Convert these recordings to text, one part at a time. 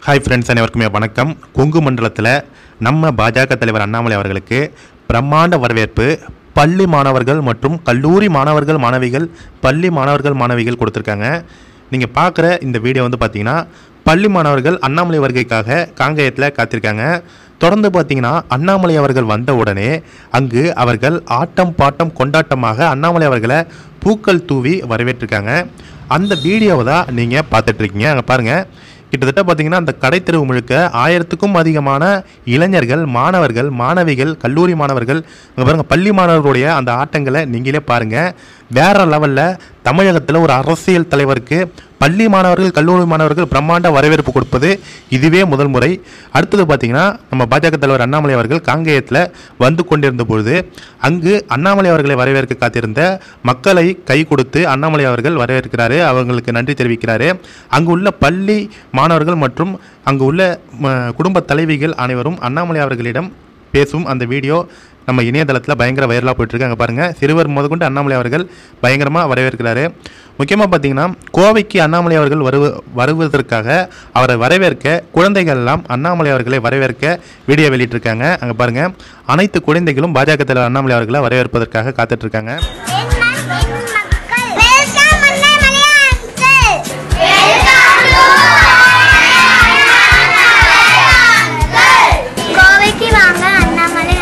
Hi friends அனைவருக்குமே வணக்கம் கொங்கு மண்டலத்தில் நம்ம பாஜக தலைவர் அண்ணாமலை அவர்களுக்கு பிரம்மாண்ட வரவேற்பு பள்ளி மாணவர்கள் மற்றும் கல்லூரி மாணவர்கள் மாணவிகள் பள்ளி மாணவர்கள் மாணவிகள் கொடுத்துருக்காங்க நீங்கள் பார்க்குற இந்த வீடியோ வந்து பார்த்தீங்கன்னா பள்ளி மாணவர்கள் அண்ணாமலை வருகைக்காக காங்கேயத்தில் காத்திருக்காங்க தொடர்ந்து பார்த்தீங்கன்னா அண்ணாமலை அவர்கள் வந்த உடனே அங்கு அவர்கள் ஆட்டம் பாட்டம் கொண்டாட்டமாக அண்ணாமலை அவர்களை பூக்கள் தூவி வரவேற்றிருக்காங்க அந்த வீடியோவை தான் நீங்கள் பார்த்துட்ருக்கீங்க அங்கே பாருங்கள் கிட்டத்தட்ட பார்த்தீங்கன்னா அந்த கடைத்தெருவு முழுக்க ஆயிரத்துக்கும் அதிகமான இளைஞர்கள் மாணவர்கள் மாணவிகள் கல்லூரி மாணவர்கள் அங்கே பாருங்கள் பள்ளி மாணவர்களுடைய அந்த ஆட்டங்களை நீங்களே பாருங்கள் வேற லெவலில் தமிழகத்தில் ஒரு அரசியல் தலைவருக்கு பள்ளி மாணவர்கள் கல்லூரி மாணவர்கள் பிரம்மாண்ட வரவேற்பு கொடுப்பது இதுவே முதல் முறை அடுத்தது பார்த்தீங்கன்னா நம்ம பாஜக தலைவர் அண்ணாமலை அவர்கள் காங்கேயத்தில் வந்து கொண்டிருந்த பொழுது அங்கு அண்ணாமலை அவர்களை வரவேற்க காத்திருந்த மக்களை கை கொடுத்து அண்ணாமலை அவர்கள் வரவேற்கிறாரு அவங்களுக்கு நன்றி தெரிவிக்கிறாரு அங்கு உள்ள பள்ளி மாணவர்கள் மற்றும் அங்கு உள்ள ம, குடும்ப தலைவிகள் அனைவரும் அண்ணாமலை அவர்களிடம் பேசும் அந்த வீடியோ நம்ம இணையதளத்தில் பயங்கர வைரலாக போயிட்டுருக்கு அங்கே பாருங்கள் சிறுவர் முதற்கொண்டு அண்ணாமலை அவர்கள் பயங்கரமாக வரவேற்கிறாரு முக்கியமாக பார்த்தீங்கன்னா கோவைக்கு அண்ணாமலை அவர்கள் வருவ வருவதற்காக அவரை வரவேற்க குழந்தைகள் எல்லாம் அண்ணாமலை அவர்களை வரவேற்க வீடியோ வெளியிட்டிருக்காங்க அங்கே பாருங்கள் அனைத்து குழந்தைகளும் பாஜக தலைவர் அண்ணாமலை அவர்களை வரவேற்பதற்காக காத்துட்ருக்காங்க கோவைக்கு வாங்க அண்ணாமலை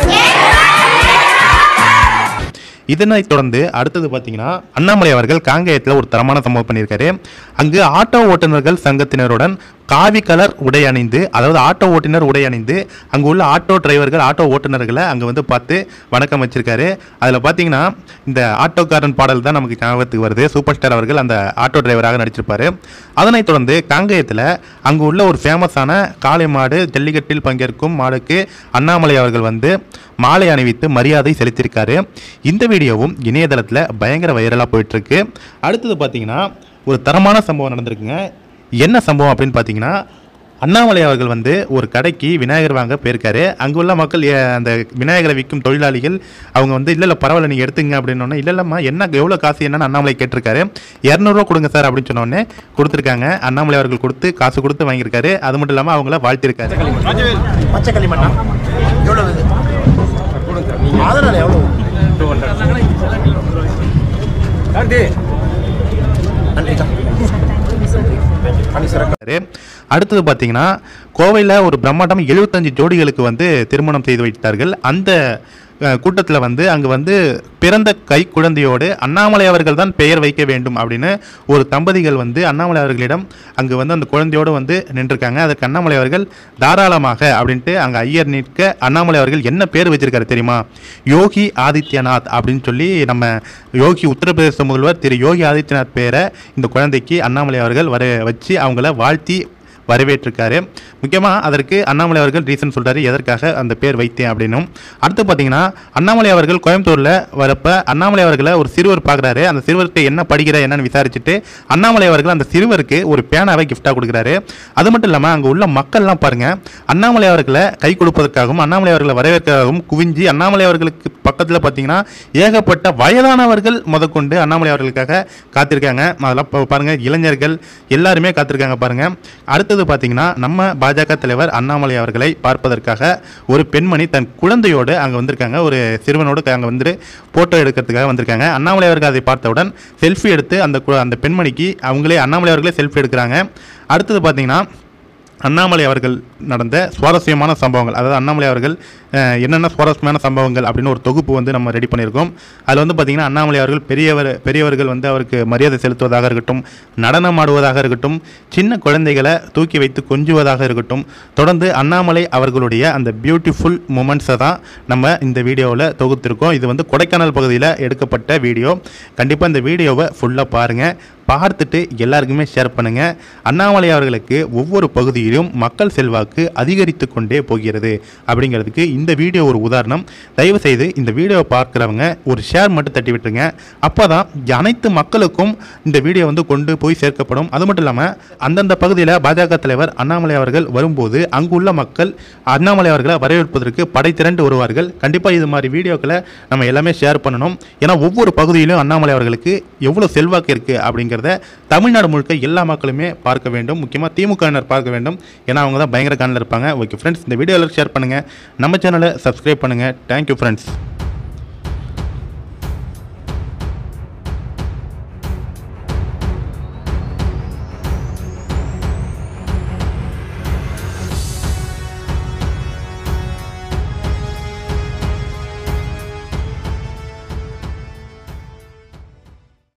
இதனைத் தொடர்ந்து அடுத்தது பார்த்தீங்கன்னா அண்ணாமலை அவர்கள் காங்கேயத்தில் ஒரு தரமான சம்பவம் பண்ணியிருக்காரு அங்கு ஆட்டோ ஓட்டுநர்கள் சங்கத்தினருடன் காவி கலர் உடை அணிந்து அதாவது ஆட்டோ ஓட்டுநர் உடை அணிந்து அங்கே உள்ள ஆட்டோ டிரைவர்கள் ஆட்டோ ஓட்டுநர்களை அங்கே வந்து பார்த்து வணக்கம் வச்சிருக்காரு அதில் பார்த்தீங்கன்னா இந்த ஆட்டோக்காரன் பாடல் தான் நமக்கு ஞாபகத்துக்கு வருது சூப்பர் ஸ்டார் அவர்கள் அந்த ஆட்டோ டிரைவராக நடிச்சிருப்பாரு அதனைத் தொடர்ந்து காங்கேயத்தில் அங்கு உள்ள ஒரு ஃபேமஸான காளை மாடு ஜல்லிக்கட்டில் பங்கேற்கும் மாடுக்கு அண்ணாமலை அவர்கள் வந்து மாலை அணிவித்து மரியாதை செலுத்தியிருக்காரு இந்த வீடியோவும் இணையதளத்தில் பயங்கர வைரலாக போயிட்டுருக்கு அடுத்தது பார்த்தீங்கன்னா ஒரு தரமான சம்பவம் நடந்திருக்குங்க என்ன சம்பவம் அப்படின்னு பார்த்தீங்கன்னா அண்ணாமலை அவர்கள் வந்து ஒரு கடைக்கு விநாயகர் வாங்க போயிருக்காரு அங்கே உள்ள மக்கள் ஏ, அந்த விநாயகரை விற்கும் தொழிலாளிகள் அவங்க வந்து இல்லை இல்லை பரவாயில்ல நீங்கள் எடுத்துங்க அப்படின்னோடனே இல்லை இல்லைம்மா என்ன எவ்வளோ காசு என்னன்னு அண்ணாமலை கேட்டிருக்காரு இரநூறுவா கொடுங்க சார் அப்படின்னு சொன்னோடனே கொடுத்துருக்காங்க அண்ணாமலை அவர்கள் கொடுத்து காசு கொடுத்து வாங்கியிருக்காரு அது மட்டும் இல்லாமல் அவங்கள வாழ்த்திருக்காரு பச்சை களிமண்ணா எவ்வளவு இது அதனால எவ்வளவு நன்றிக்கா பண்ணி சிறக்க இருக்காரு. அடுத்தது பார்த்தீங்கன்னா கோவையில் ஒரு பிரம்மாண்டம் எழுபத்தஞ்சு ஜோடிகளுக்கு வந்து திருமணம் செய்து வைத்தார்கள் அந்த கூட்டத்தில் வந்து அங்கே வந்து பிறந்த கை குழந்தையோடு அண்ணாமலை அவர்கள் தான் பெயர் வைக்க வேண்டும் அப்படின்னு ஒரு தம்பதிகள் வந்து அண்ணாமலை அவர்களிடம் அங்கே வந்து அந்த குழந்தையோடு வந்து நின்றுருக்காங்க அதுக்கு அண்ணாமலை அவர்கள் தாராளமாக அப்படின்ட்டு அங்கே ஐயர் நிற்க அண்ணாமலை அவர்கள் என்ன பேர் வச்சிருக்காரு தெரியுமா யோகி ஆதித்யநாத் அப்படின்னு சொல்லி நம்ம யோகி உத்தரப்பிரதேச முதல்வர் திரு யோகி ஆதித்யநாத் பேரை இந்த குழந்தைக்கு அண்ணாமலை அவர்கள் வர வச்சு அவங்கள வாழ்த்தி வரவேற்றிருக்காரு முக்கியமாக அதற்கு அண்ணாமலை அவர்கள் ரீசன் சொல்றாரு எதற்காக அந்த பேர் வைத்தேன் அப்படின்னும் அடுத்து பார்த்தீங்கன்னா அண்ணாமலை அவர்கள் கோயம்புத்தூரில் வரப்ப அண்ணாமலை அவர்களை ஒரு சிறுவர் பார்க்குறாரு அந்த சிறுவர்கிட்ட என்ன படிக்கிற என்னன்னு விசாரிச்சுட்டு அண்ணாமலை அவர்கள் அந்த சிறுவருக்கு ஒரு பேனாவை கிஃப்டாக கொடுக்குறாரு அது மட்டும் இல்லாமல் அங்கே உள்ள மக்கள்லாம் பாருங்க அண்ணாமலை அவர்களை கை கொடுப்பதற்காகவும் அண்ணாமலை அவர்களை வரவேற்காகவும் குவிஞ்சி அண்ணாமலை அவர்களுக்கு பக்கத்தில் பார்த்தீங்கன்னா ஏகப்பட்ட வயதானவர்கள் முதற்கொண்டு அண்ணாமலை அவர்களுக்காக காத்திருக்காங்க அதெல்லாம் பா- பாருங்க இளைஞர்கள் எல்லாருமே காத்திருக்காங்க பாருங்க அடுத்தது பார்த்தீங்கன்னா நம்ம பாஜக தலைவர் அண்ணாமலை அவர்களை பார்ப்பதற்காக ஒரு பெண்மணி தன் குழந்தையோடு அங்கே வந்திருக்காங்க ஒரு சிறுவனோடு அங்கே வந்து போட்டோ எடுக்கிறதுக்காக வந்திருக்காங்க அண்ணாமலை அவர்கள் அதை பார்த்தவுடன் செல்ஃபி எடுத்து அந்த கு- அந்த பெண்மணிக்கு அவங்களே அண்ணாமலை அவர்களே செல்ஃபி எடுக்கிறாங்க அடுத்தது பார்த்தீங்கன்னா அண்ணாமலை அவர்கள் நடந்த சுவாரஸ்யமான சம்பவங்கள் அதாவது அண்ணாமலை அவர்கள் அஹ், என்னென்ன சுவாரஸ்யமான சம்பவங்கள் அப்படின்னு ஒரு தொகுப்பு வந்து நம்ம ரெடி பண்ணியிருக்கோம் அதில் வந்து பார்த்திங்கன்னா அண்ணாமலை அவர்கள் பெரியவர் பெரியவர்கள் வந்து அவருக்கு மரியாதை செலுத்துவதாக இருக்கட்டும் நடனம் ஆடுவதாக இருக்கட்டும் சின்ன குழந்தைகளை தூக்கி வைத்து கொஞ்சுவதாக இருக்கட்டும் தொடர்ந்து அண்ணாமலை அவர்களுடைய அந்த பியூட்டிஃபுல் மூமெண்ட்ஸை தான் நம்ம இந்த வீடியோவில் தொகுத்திருக்கோம் இது வந்து கொடைக்கானல் பகுதியில் எடுக்கப்பட்ட வீடியோ கண்டிப்பாக இந்த வீடியோவை ஃபுல்லாக பாருங்கள் பார்த்துட்டு எல்லாருக்குமே ஷேர் பண்ணுங்கள் அண்ணாமலை அவர்களுக்கு ஒவ்வொரு பகுதியிலும் மக்கள் செல்வாக்கு அதிகரித்து கொண்டே போகிறது அப்படிங்கிறதுக்கு இந்த வீடியோ ஒரு உதாரணம் தயவு செய்து இந்த வீடியோவை பார்க்குறவங்க ஒரு ஷேர் மட்டும் தட்டி விட்டுருங்க அப்போ தான் அனைத்து மக்களுக்கும் இந்த வீடியோ வந்து கொண்டு போய் சேர்க்கப்படும் அது மட்டும் இல்லாமல் அந்தந்த பகுதியில் பாஜக தலைவர் அண்ணாமலை அவர்கள் வரும்போது அங்குள்ள மக்கள் அண்ணாமலை அவர்களை வரவேற்பதற்கு படை திரண்டு வருவார்கள் கண்டிப்பாக இது மாதிரி வீடியோக்களை நம்ம எல்லாமே ஷேர் பண்ணணும் ஏன்னா ஒவ்வொரு பகுதியிலும் அண்ணாமலை அவர்களுக்கு எவ்வளோ செல்வாக்கு இருக்குது அப்படிங்கிறது அப்படிங்கிறத தமிழ்நாடு முழுக்க எல்லா மக்களுமே பார்க்க வேண்டும் முக்கியமாக திமுகவினர் பார்க்க வேண்டும் ஏன்னா அவங்க தான் பயங்கர காணில் இருப்பாங்க ஓகே ஃப்ரெண்ட்ஸ் இந்த வீடியோவில் ஷேர் பண்ணுங்கள் நம்ம சேனலை சப்ஸ்கிரைப் பண்ணுங்கள் தேங்க்யூ ஃப்ரெண்ட்ஸ்